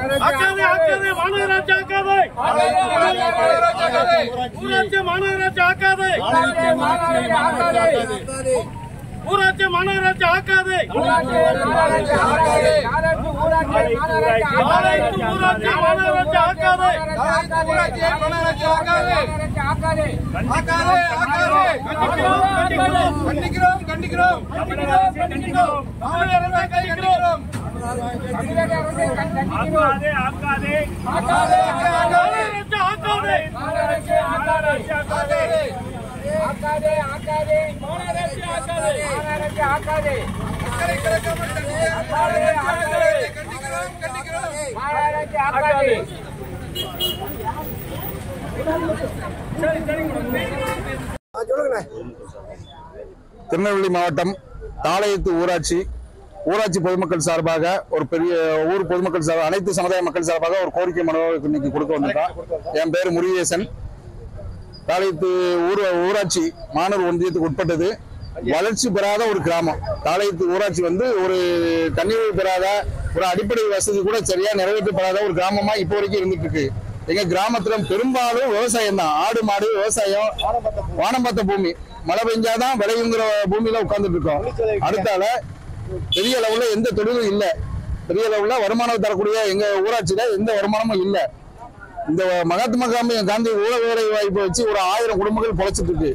ஆக்காதே ஆக்காதே மாநகராட்சி ஆக்காதே ஊராட்சி மாநகராட்சி ஆக்காதே ஊராட்சி மாநகராட்சி ஆக்காதே நாளைக்கு ஊராட்சி மாநகராட்சி ஆக்காதே கண்டிக்கிறோம் கண்டிக்கிறோம் கண்டிக்கிறோம் மாநகராட்சி கண்டிக்கிறோம் ஆக்காதே ஆக்காதே மாநகராட்சி ஆக்காதே ஆக்காதே ஆக்காதே மாநகராட்சி ஆக்காதே மாநகராட்சி ஆக்காதே மாநகராட்சி ஆக்காதே திருநெல்வேலி மாவட்டம் தாளையத்து ஊராட்சி ஊராட்சி பொதுமக்கள் சார்பாக ஒரு பெரிய ஊர் பொதுமக்கள் சார்பாக அனைத்து சமுதாய மக்கள் சார்பாக ஒரு கோரிக்கை மனு இன்னைக்கு கொடுக்க வந்திருக்கோம் என் பேர் முருகேசன் தாளையத்து ஊர் ஊராட்சி மானூர் ஒன்றியத்துக்கு உட்பட்டது வளர்ச்சி பெறாத ஒரு கிராமம் தாளையத்து ஊராட்சி வந்து ஒரு தண்ணீர் பெறாத ஒரு அடிப்படை வசதி கூட சரியா நிறைவேற்றப்படாத ஒரு கிராமமா இப்போ வரைக்கும் இருந்துட்டு இருக்கு எங்க கிராமத்துல பெரும்பாலும் விவசாயம் தான் ஆடு மாடு விவசாயம் வானம் பார்த்த பூமி மழை பெஞ்சாதான் விளையுங்கிற பூமியில உட்கார்ந்துட்டு இருக்கோம் அடுத்தால பெரிய அளவுல எந்த தொழிலும் இல்ல பெரிய அளவுல வருமானம் தரக்கூடிய எங்க ஊராட்சியில எந்த வருமானமும் இல்ல இந்த மகாத்மா காந்தி காந்தி ஊழ வேலை வாய்ப்பை வச்சு ஒரு ஆயிரம் குடும்பங்கள் பொழைச்சிட்டு இருக்கு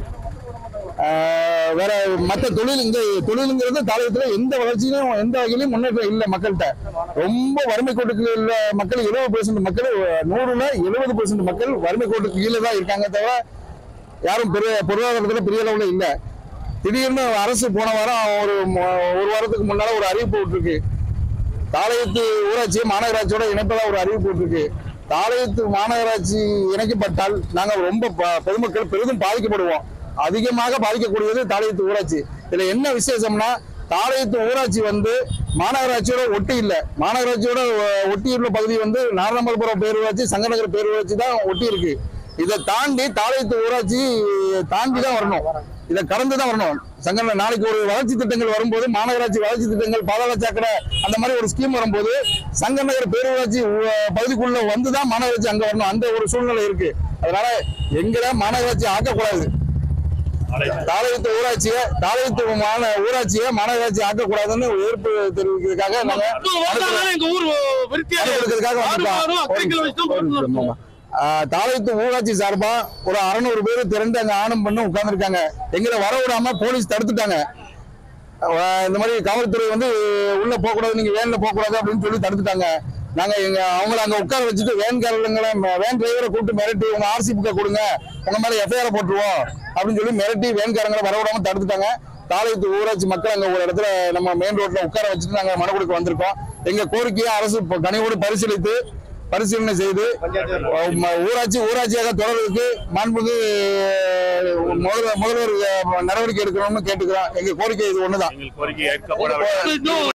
ஆஹ் வேற மற்ற தொழில் இங்க தொழிலுங்கிறது தாளையத்துல எந்த வளர்ச்சியிலும் எந்த வகையிலும் முன்னேற்றம் இல்லை மக்கள்கிட்ட ரொம்ப வறுமை கோட்டுக்கு உள்ள மக்கள் எழுபது பெர்சன்ட் மக்கள் நூறுல எழுபது பெர்சன்ட் மக்கள் வறுமை கோட்டுக்கு கீழே தான் இருக்காங்க தவிர யாரும் பெரிய பொருளாதாரத்துல பெரிய அளவுல இல்ல திடீர்னு அரசு போன வாரம் ஒரு ம- ஒரு வாரத்துக்கு முன்னால ஒரு அறிவிப்பு விட்டுருக்கு தாளையத்து ஊராட்சி மாநகராட்சியோட இணைப்பதா ஒரு அறிவிப்பு விட்டுருக்கு தாளையத்து மாநகராட்சி இணைக்கப்பட்டால் நாங்கள் ரொம்ப ப- பொதுமக்கள் பெரிதும் பாதிக்கப்படுவோம் அதிகமாக பாதிக்கக்கூடியது தாளையத்து ஊராட்சி இதுல என்ன விசேஷம்னா தாளையத்து ஊராட்சி வந்து மாநகராட்சியோட ஒட்டி இல்ல மாநகராட்சியோட ஒ- ஒட்டி உள்ள பகுதி வந்து நாரணமல்புரம் பேரூராட்சி சங்கநகர் பேரூராட்சி தான் ஒட்டி இருக்கு இதை தாண்டி தாளையத்து ஊராட்சி தாண்டி தான் வரணும் இதை கடந்து தான் வரணும் சங்க நாளைக்கு ஒரு வளர்ச்சி திட்டங்கள் வரும்போது மாநகராட்சி வளர்ச்சி திட்டங்கள் பாதாள சாக்கடை அந்த மாதிரி ஒரு ஸ்கீம் வரும்போது சங்கநகர் பேரூராட்சி உ- பகுதிக்குள்ள வந்து தான் மாநகராட்சி அங்க வரணும் அந்த ஒரு சூழ்நிலை இருக்கு அதனால எங்களை மாநகராட்சி ஆக்கக்கூடாது தாளையத்து ஊராட்சியை தாளையத்து மான ஊராட்சியை மாநகராட்சி ஆக்கக்கூடாதுன்னு எதிர்ப்பு தெரிவிக்கிறதுக்காக நாங்க முப்பது வருஷம் எங்க ஊர் விருத்தியா அது கொடுக்கறதுக்காக ஆடு மாடும் வந்திருக்கோம். அக்கறைகள் வச்சு தான் போட்டு நடத்துவோம். ஆஹ் தாளையத்து ஊராட்சி சார்பா ஒரு அறுநூறு பேர் திரண்டு அங்க ஆணம் பண்ணி உட்கார்ந்துருக்காங்க எங்களை வர விடாம போலீஸ் தடுத்துட்டாங்க ஆஹ் இந்த மாதிரி காவல்துறை வந்து உள்ள போக கூடாது நீங்க வேன்ல போக கூடாது அப்படின்னு சொல்லி தடுத்துட்டாங்க நாங்க எங்க அவங்கள அங்க உட்கார வச்சுட்டு வேன்காரங்களை வேன் டிரைவரை கூப்பிட்டு மிரட்டி உங்க ஆர்சி புக்கை கொடுங்க உங்க மேல எஃப்ஐஆர் போட்டுருவோம் அப்படின்னு சொல்லி மிரட்டி வேன்காரங்களை வர விடாம தடுத்துட்டாங்க தாளையத்து ஊராட்சி மக்கள் அங்க ஒரு இடத்துல நம்ம மெயின் ரோட்ல உட்கார வச்சுட்டு நாங்க மனு கொடுக்க வந்திருக்கோம் எங்க கோரிக்கையை அரசு இப்ப கனிவோடு பரிசீலித்து பரிசீலனை செய்து ம- ஊராட்சி ஊராட்சியாக தொடர்வதற்கு மாண்புமிகு முதல்வர் முதல்வர் நடவடிக்கை எடுக்கணும்னு கேட்டுக்கிறோம் எங்க கோரிக்கை இது ஒண்ணுதான் எங்கள் கோரிக்கை ஏற்கப்பட இன்னும்